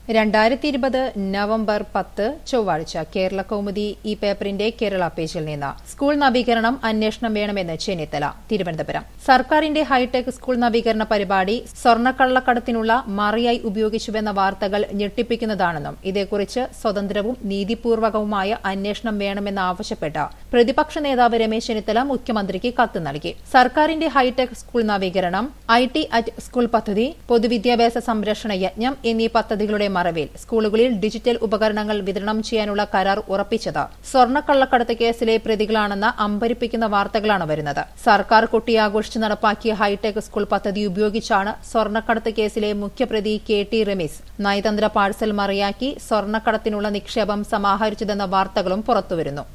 രണ്ടായിരത്തി ഇരുപത് നവംബർ പത്ത് ചൊവ്വാഴ്ച കേരള കൗമുദി ഈ പേപ്പറിന്റെ കേരള പേജിൽ നിന്ന് സ്കൂൾ നവീകരണം അന്വേഷണം വേണമെന്ന് ചെന്നിത്തല തിരുവനന്തപുരം സർക്കാരിന്റെ ഹൈടെക് സ്കൂൾ നവീകരണ പരിപാടി സ്വർണ്ണക്കള്ളക്കടത്തിനുള്ള മറയായി ഉപയോഗിച്ചുവെന്ന വാർത്തകൾ ഞെട്ടിപ്പിക്കുന്നതാണെന്നും ഇതേക്കുറിച്ച് സ്വതന്ത്രവും നീതിപൂർവകവുമായ അന്വേഷണം വേണമെന്നാവശ്യപ്പെട്ട് പ്രതിപക്ഷ നേതാവ് രമേശ് ചെന്നിത്തല മുഖ്യമന്ത്രിക്ക് കത്ത് നൽകി സർക്കാരിന്റെ ഹൈടെക് സ്കൂൾ നവീകരണം ഐ ടി അറ്റ് സ്കൂൾ പദ്ധതി പൊതുവിദ്യാഭ്യാസ സംരക്ഷണ യജ്ഞം എന്നീ പദ്ധതികളുടെ മറവിൽ സ്കൂളുകളിൽ ഡിജിറ്റൽ ഉപകരണങ്ങൾ വിതരണം ചെയ്യാനുള്ള കരാർ ഉറപ്പിച്ചത് സ്വർണ്ണക്കള്ളക്കടത്ത് കേസിലെ പ്രതികളാണെന്ന അമ്പരിപ്പിക്കുന്ന വാർത്തകളാണ് വരുന്നത് സർക്കാർ കുട്ടിയാഘോഷിച്ച് നടപ്പാക്കിയ ഹൈടെക് സ്കൂൾ പദ്ധതി ഉപയോഗിച്ചാണ് സ്വർണ്ണക്കടത്ത് കേസിലെ മുഖ്യപ്രതി കെ ടി റമീസ് നയതന്ത്ര പാഴ്സൽ മറയാക്കി സ്വർണ്ണക്കടത്തിനുള്ള നിക്ഷേപം സമാഹരിച്ചതെന്ന വാർത്തകളും പുറത്തുവരുന്നു